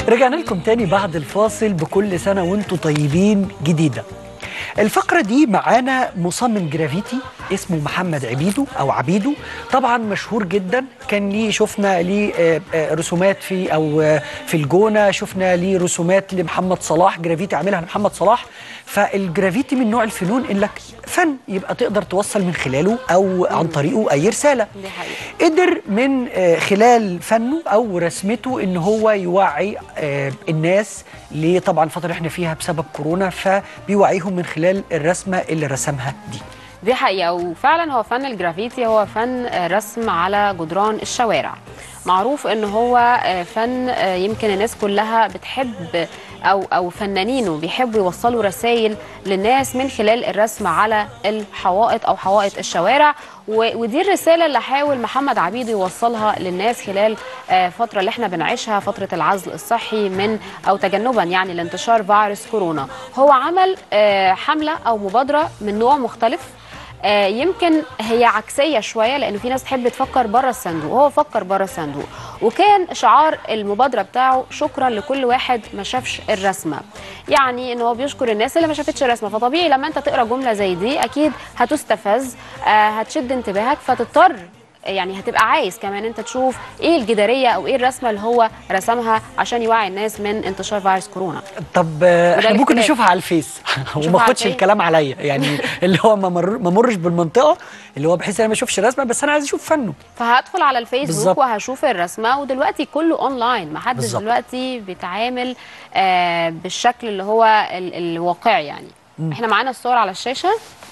رجعنا لكم تاني بعد الفاصل بكل سنة وانتم طيبين جديدة الفقرة دي معانا مصمم جرافيتي اسمه محمد عبيدو أو عبيدو طبعا مشهور جدا كان ليه شفنا ليه آه، آه، رسومات في أو آه، في الجونة شفنا ليه رسومات لمحمد صلاح جرافيتي عاملها لمحمد صلاح فالجرافيتي من نوع الفنون إنك فن يبقى تقدر توصل من خلاله أو عن طريقه أي رسالة دي حقيقة قدر من آه، خلال فنه او رسمته ان هو يوعي آه، الناس ليه طبعا الفتره اللي احنا فيها بسبب كورونا فبيوعيهم من خلال الرسمه اللي رسمها دي دي حقيقة وفعلا هو فن الجرافيتي هو فن آه، رسم على جدران الشوارع معروف ان هو آه، فن آه، يمكن الناس كلها بتحب او او فنانينه بيحبوا يوصلوا رسائل للناس من خلال الرسم على الحوائط او حوائط الشوارع و- ودي الرساله اللي حاول محمد عبيد يوصلها للناس خلال آه، فتره اللي احنا بنعيشها فتره العزل الصحي من او تجنبا يعني لانتشار فيروس كورونا هو عمل آه، حمله او مبادره من نوع مختلف آه، يمكن هي عكسيه شويه لانه في ناس تحب تفكر بره الصندوق وهو فكر بره الصندوق وكان شعار المبادره بتاعه شكرا لكل واحد ما شافش الرسمه يعني ان هو بيشكر الناس اللي ما شافتش الرسمه فطبيعي لما انت تقرا جمله زي دي اكيد هتستفز آه، هتشد انتباهك فتضطر يعني هتبقى عايز كمان انت تشوف ايه الجداريه او ايه الرسمه اللي هو رسمها عشان يوعي الناس من انتشار فيروس كورونا طب آه، وده احنا ممكن الاختلاف. نشوفها على الفيس وما على اخدش الفيس. الكلام عليا يعني اللي هو ما مر- ما مرش بالمنطقه اللي هو بحيث انا ما اشوفش رسمه بس انا عايز اشوف فنه فهدخل على الفيسبوك بالظبط. وهشوف الرسمه ودلوقتي كله اونلاين ما حدش بالظبط. دلوقتي بيتعامل آه بالشكل اللي هو ال الواقعي يعني احنا معانا الصور على الشاشه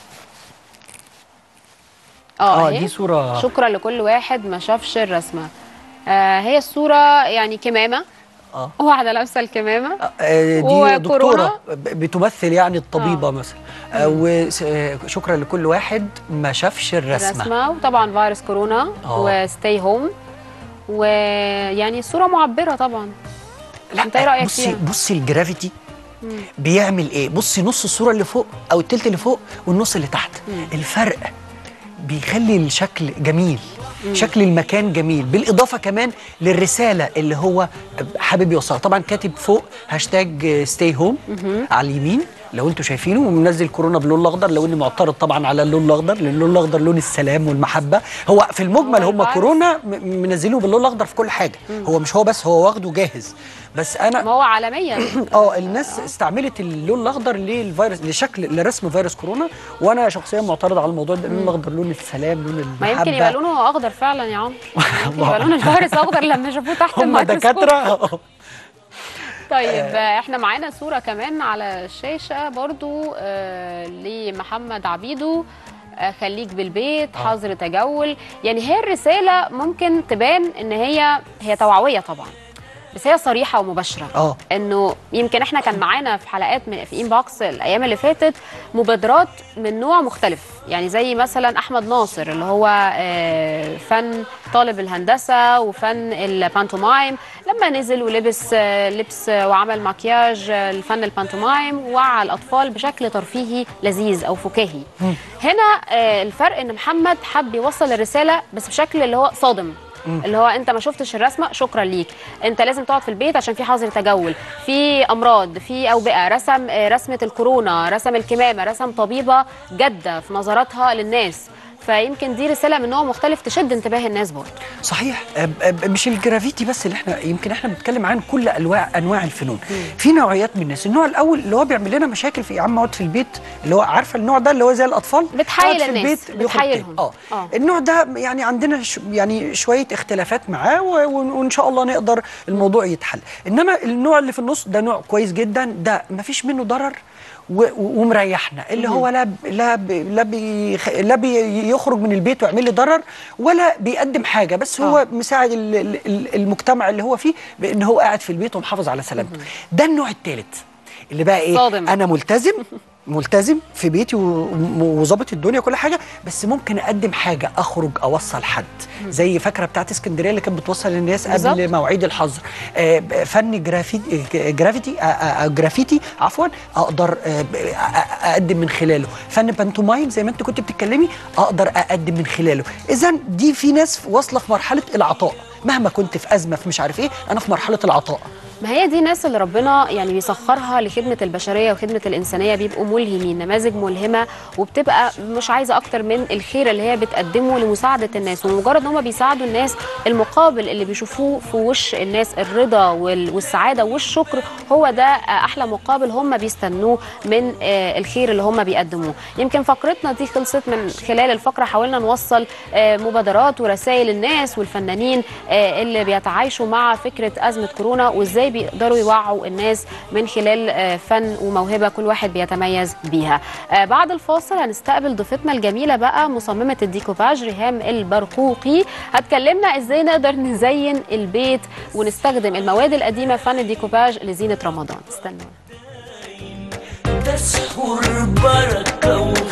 اه أهي. دي صوره شكرا لكل واحد ما شافش الرسمه آه هي الصوره يعني كمامه اه واحده لابسه الكمامه آه، دي وكورونا. دكتوره ب- بتمثل يعني الطبيبه مثلا آه، وشكرا لكل واحد ما شافش الرسمه الرسمه وطبعا فيروس كورونا آه. وستي هوم ويعني الصوره معبره طبعا انت ايه رايك بصي فيها بصي الجرافيتي بيعمل ايه بصي نص الصوره اللي فوق او التلت اللي فوق والنص اللي تحت الفرق بيخلي الشكل جميل شكل المكان جميل بالاضافه كمان للرساله اللي هو حابب يوصلها طبعا كاتب فوق هاشتاج ستي هوم على اليمين لو انتوا شايفينه ومنزل كورونا باللون الاخضر لو اني معترض طبعا على اللون الاخضر لان اللون الاخضر لون السلام والمحبه هو في المجمل هو هم الفيروس. كورونا م- منزلينه باللون الاخضر في كل حاجه هو مش هو بس هو واخده جاهز بس انا ما هو عالميا اه الناس استعملت اللون الاخضر للفيروس لشكل لرسم فيروس كورونا وانا شخصيا معترض على الموضوع ده اللون الاخضر لون السلام لون ما المحبه يمكن يبقى لونه اخضر فعلا يا عمرو يمكن يبقى لون الفيروس اخضر لما شافوه تحت هم الميكروسكوب دكاتره طيب آه، احنا معانا صوره كمان على الشاشه برضو آه لمحمد عبيدو آه خليك بالبيت حظر تجول يعني هي الرساله ممكن تبان ان هي هي توعويه طبعا بس هي صريحه ومباشره اه انه يمكن احنا كان معانا في حلقات من في انبوكس الايام اللي فاتت مبادرات من نوع مختلف يعني زي مثلا احمد ناصر اللي هو آه، فن طالب الهندسه وفن البانتومايم لما نزل ولبس آه، لبس آه، وعمل مكياج آه، الفن البانتومايم ووعى الاطفال بشكل ترفيهي لذيذ او فكاهي هنا آه، الفرق ان محمد حب يوصل الرساله بس بشكل اللي هو صادم اللي هو انت ما شفتش الرسمه شكرا ليك انت لازم تقعد في البيت عشان في حظر تجول في امراض في اوبئه رسم آه، رسمه الكورونا رسم الكمامه رسم طبيبه جاده في نظراتها للناس فيمكن دي رساله من نوع مختلف تشد انتباه الناس برضه صحيح أب- أب- مش الجرافيتي بس اللي احنا يمكن احنا بنتكلم عن كل انواع انواع الفنون في نوعيات من الناس النوع الاول اللي هو بيعمل لنا مشاكل في يا عم اقعد في البيت اللي هو عارفه النوع ده اللي هو زي الاطفال بتحايل يقعد في الناس، البيت بيخرج بتحايلهم. تاني. اه آه. النوع ده يعني عندنا ش يعني شويه اختلافات معاه و- و- وان شاء الله نقدر الموضوع يتحل انما النوع اللي في النص ده نوع كويس جدا ده ما فيش منه ضرر و- و- ومريحنا اللي هو لا ب- لا ب- لا بيخ- لا بيخرج من البيت ويعمل لي ضرر ولا بيقدم حاجه بس هو آه. مساعد ال- ال- ال- المجتمع اللي هو فيه بان هو قاعد في البيت ومحافظ على سلامته ده النوع الثالث اللي بقى ايه صادم. انا ملتزم ملتزم في بيتي و- وظابط الدنيا كل حاجه بس ممكن اقدم حاجه اخرج اوصل حد زي فاكره بتاعت اسكندريه اللي كانت بتوصل للناس قبل بالظبط. مواعيد الحظر آه، ب- فن جرافيتي جرافيتي آه، آه، جرافيتي عفوا اقدر آه، ب- آه، آه، اقدم من خلاله فن بانتومايم زي ما انت كنت بتتكلمي اقدر اقدم من خلاله اذا دي في ناس واصله في مرحله العطاء مهما كنت في ازمه في مش عارف ايه انا في مرحله العطاء ما هي دي الناس اللي ربنا يعني بيسخرها لخدمه البشريه وخدمه الانسانيه بيبقوا ملهمين نماذج ملهمه وبتبقى مش عايزه اكتر من الخير اللي هي بتقدمه لمساعده الناس ومجرد ان هم بيساعدوا الناس المقابل اللي بيشوفوه في وش الناس الرضا وال- والسعاده والشكر هو ده آه، احلى مقابل هم بيستنوه من آه، الخير اللي هم بيقدموه يمكن فقرتنا دي خلصت من خلال الفقره حاولنا نوصل آه، مبادرات ورسائل الناس والفنانين آه، اللي بيتعايشوا مع فكره ازمه كورونا وازاي بيقدروا يوعوا الناس من خلال آه، فن وموهبه كل واحد بيتميز بيها آه، بعد الفاصل هنستقبل ضيفتنا الجميله بقى مصممه الديكوباج ريهام البرقوقي هتكلمنا ازاي نقدر نزين البيت ونستخدم المواد القديمه في فن الديكوباج لزينه رمضان استنوا تسحر بركة